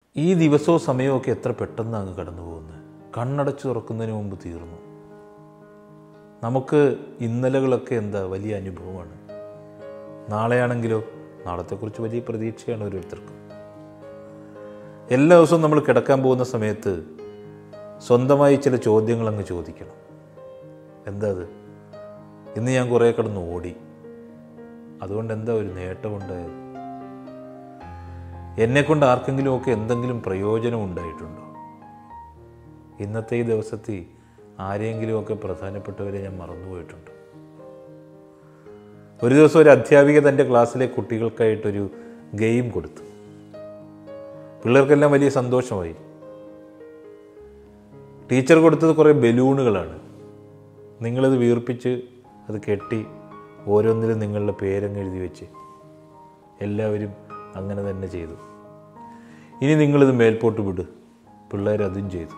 ഈ ദിവസവും സമയമൊക്കെ എത്ര പെട്ടെന്ന് അങ്ങ് കടന്നു പോകുന്നത് കണ്ണടച്ച് തുറക്കുന്നതിന് മുമ്പ് തീർന്നു നമുക്ക് ഇന്നലകളൊക്കെ എന്താ വലിയ അനുഭവമാണ് നാളെയാണെങ്കിലോ നാളത്തെക്കുറിച്ച് വലിയ പ്രതീക്ഷയാണ് ഓരോരുത്തർക്കും എല്ലാ ദിവസവും നമ്മൾ കിടക്കാൻ പോകുന്ന സമയത്ത് സ്വന്തമായി ചില ചോദ്യങ്ങൾ അങ്ങ് ചോദിക്കണം എന്താ അത് ഇന്ന് ഞാൻ കുറേ കിടന്ന് ഓടി അതുകൊണ്ട് എന്താ ഒരു നേട്ടമുണ്ടായത് എന്നെക്കൊണ്ട് ആർക്കെങ്കിലുമൊക്കെ എന്തെങ്കിലും പ്രയോജനം ഉണ്ടായിട്ടുണ്ടോ ഇന്നത്തെ ഈ ദിവസത്തിൽ ആരെങ്കിലുമൊക്കെ പ്രധാനപ്പെട്ടവരെ ഞാൻ മറന്നുപോയിട്ടുണ്ട് ഒരു ദിവസം ഒരു അധ്യാപിക തൻ്റെ ക്ലാസ്സിലെ കുട്ടികൾക്കായിട്ടൊരു ഗെയിം കൊടുത്തു പിള്ളേർക്കെല്ലാം വലിയ സന്തോഷമായി ടീച്ചർ കൊടുത്തത് കുറേ ബലൂണുകളാണ് നിങ്ങളത് വീർപ്പിച്ച് അത് കെട്ടി ഓരോന്നിലും നിങ്ങളുടെ പേരങ്ങ് എഴുതി വെച്ച് എല്ലാവരും അങ്ങനെ തന്നെ ചെയ്തു ഇനി നിങ്ങളിത് മേൽപോട്ട് വിട് പിള്ളേർ അതും ചെയ്തു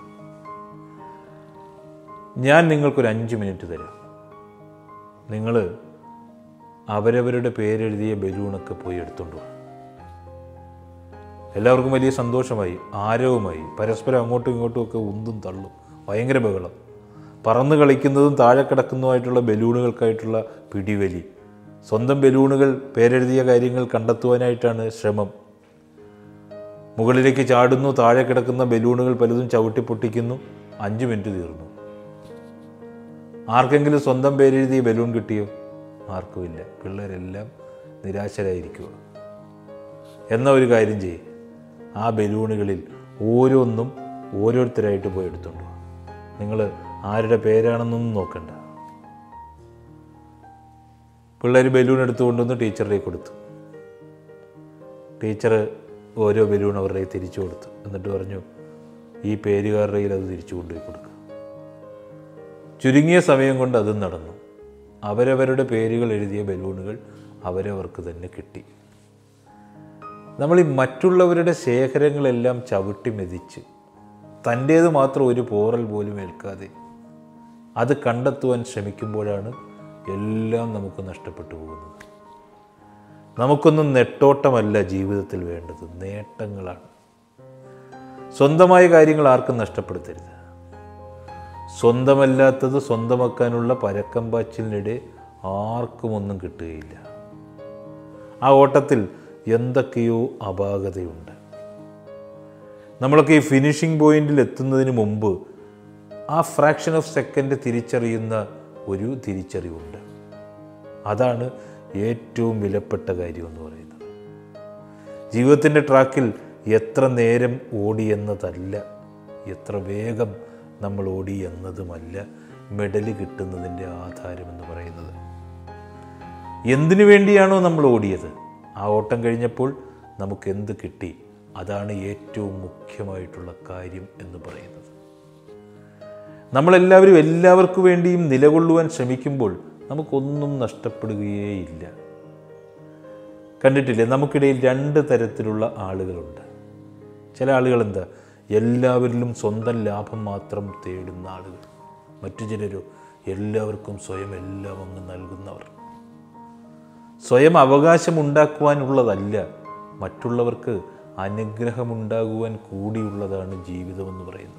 ഞാൻ നിങ്ങൾക്കൊരു അഞ്ച് മിനിറ്റ് തരാം നിങ്ങൾ അവരവരുടെ പേരെഴുതിയ ബലൂണൊക്കെ പോയി എടുത്തുകൊണ്ട് വാ എല്ലാവർക്കും വലിയ സന്തോഷമായി ആരവമായി പരസ്പരം അങ്ങോട്ടും ഇങ്ങോട്ടും ഒക്കെ ഉന്തും തള്ളും ഭയങ്കര ബഹളം പറന്ന് കളിക്കുന്നതും താഴെ കിടക്കുന്നതുമായിട്ടുള്ള ബലൂണുകൾക്കായിട്ടുള്ള പിടിവലി സ്വന്തം ബലൂണുകൾ പേരെഴുതിയ കാര്യങ്ങൾ കണ്ടെത്തുവാനായിട്ടാണ് ശ്രമം മുകളിലേക്ക് ചാടുന്നു താഴെ കിടക്കുന്ന ബലൂണുകൾ പലതും ചവിട്ടി പൊട്ടിക്കുന്നു അഞ്ച് മിനിറ്റ് തീർന്നു ആർക്കെങ്കിലും സ്വന്തം പേരെഴുതിയ ബലൂൺ കിട്ടിയോ ആർക്കുമില്ല പിള്ളേരെല്ലാം നിരാശരായിരിക്കുക എന്ന ഒരു കാര്യം ചെയ്യ് ആ ബലൂണുകളിൽ ഓരോന്നും ഓരോരുത്തരായിട്ട് പോയി എടുത്തോണ്ട് നിങ്ങൾ ആരുടെ പേരാണെന്നൊന്നും നോക്കണ്ട പിള്ളേർ ബലൂൺ എടുത്തുകൊണ്ടുവന്ന് ടീച്ചറിലേക്ക് കൊടുത്തു ടീച്ചർ ഓരോ ബലൂൺ അവരുടെ തിരിച്ചു കൊടുത്തു എന്നിട്ട് പറഞ്ഞു ഈ പേരുകാരുടെ കയ്യിൽ അത് തിരിച്ചു കൊണ്ടുപോയി കൊടുക്കുക ചുരുങ്ങിയ സമയം കൊണ്ട് അതും നടന്നു അവരവരുടെ പേരുകൾ എഴുതിയ ബലൂണുകൾ അവരവർക്ക് തന്നെ കിട്ടി നമ്മൾ ഈ മറ്റുള്ളവരുടെ ശേഖരങ്ങളെല്ലാം ചവിട്ടി മെതിച്ച് തൻ്റേത് മാത്രം ഒരു പോറൽ പോലും ഏൽക്കാതെ അത് കണ്ടെത്തുവാൻ ശ്രമിക്കുമ്പോഴാണ് എല്ലാം നമുക്ക് നഷ്ടപ്പെട്ടു പോകുന്നത് നമുക്കൊന്നും നെട്ടോട്ടമല്ല ജീവിതത്തിൽ വേണ്ടത് നേട്ടങ്ങളാണ് സ്വന്തമായ കാര്യങ്ങൾ ആർക്കും നഷ്ടപ്പെടുത്തരുത് സ്വന്തമല്ലാത്തത് സ്വന്തമാക്കാനുള്ള പരക്കം പാച്ചിലിനിടെ ആർക്കും ഒന്നും കിട്ടുകയില്ല ആ ഓട്ടത്തിൽ എന്തൊക്കെയോ അപാകതയുണ്ട് നമ്മളൊക്കെ ഈ ഫിനിഷിംഗ് പോയിന്റിൽ എത്തുന്നതിന് മുമ്പ് ആ ഫ്രാക്ഷൻ ഓഫ് സെക്കൻഡ് തിരിച്ചറിയുന്ന ഒരു തിരിച്ചറിവുണ്ട് അതാണ് ഏറ്റവും വിലപ്പെട്ട കാര്യം എന്ന് പറയുന്നത് ജീവിതത്തിൻ്റെ ട്രാക്കിൽ എത്ര നേരം ഓടി എന്നതല്ല എത്ര വേഗം നമ്മൾ ഓടി എന്നതുമല്ല മെഡല് കിട്ടുന്നതിൻ്റെ ആധാരം എന്ന് പറയുന്നത് എന്തിനു വേണ്ടിയാണോ നമ്മൾ ഓടിയത് ആ ഓട്ടം കഴിഞ്ഞപ്പോൾ നമുക്ക് എന്ത് കിട്ടി അതാണ് ഏറ്റവും മുഖ്യമായിട്ടുള്ള കാര്യം എന്ന് പറയുന്നത് നമ്മളെല്ലാവരും എല്ലാവർക്കു വേണ്ടിയും നിലകൊള്ളുവാൻ ശ്രമിക്കുമ്പോൾ നമുക്കൊന്നും നഷ്ടപ്പെടുകയേയില്ല കണ്ടിട്ടില്ലേ നമുക്കിടയിൽ രണ്ട് തരത്തിലുള്ള ആളുകളുണ്ട് ചില ആളുകൾ എന്താ എല്ലാവരിലും സ്വന്തം ലാഭം മാത്രം തേടുന്ന ആളുകൾ മറ്റു ചിലരോ എല്ലാവർക്കും സ്വയം എല്ലാം അങ്ങ് നൽകുന്നവർ സ്വയം അവകാശമുണ്ടാക്കുവാനുള്ളതല്ല മറ്റുള്ളവർക്ക് അനുഗ്രഹമുണ്ടാകുവാൻ കൂടിയുള്ളതാണ് ജീവിതമെന്ന് പറയുന്നത്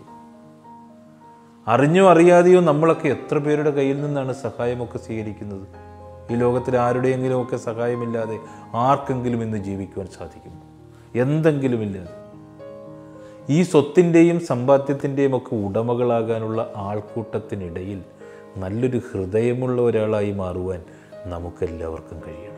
അറിഞ്ഞോ അറിയാതെയോ നമ്മളൊക്കെ എത്ര പേരുടെ കയ്യിൽ നിന്നാണ് സഹായമൊക്കെ സ്വീകരിക്കുന്നത് ഈ ലോകത്തിൽ ആരുടെയെങ്കിലുമൊക്കെ സഹായമില്ലാതെ ആർക്കെങ്കിലും ഇന്ന് ജീവിക്കുവാൻ സാധിക്കും എന്തെങ്കിലുമില്ലാതെ ഈ സ്വത്തിൻ്റെയും സമ്പാദ്യത്തിൻ്റെയും ഒക്കെ ഉടമകളാകാനുള്ള ആൾക്കൂട്ടത്തിനിടയിൽ നല്ലൊരു ഹൃദയമുള്ള ഒരാളായി മാറുവാൻ നമുക്കെല്ലാവർക്കും കഴിയണം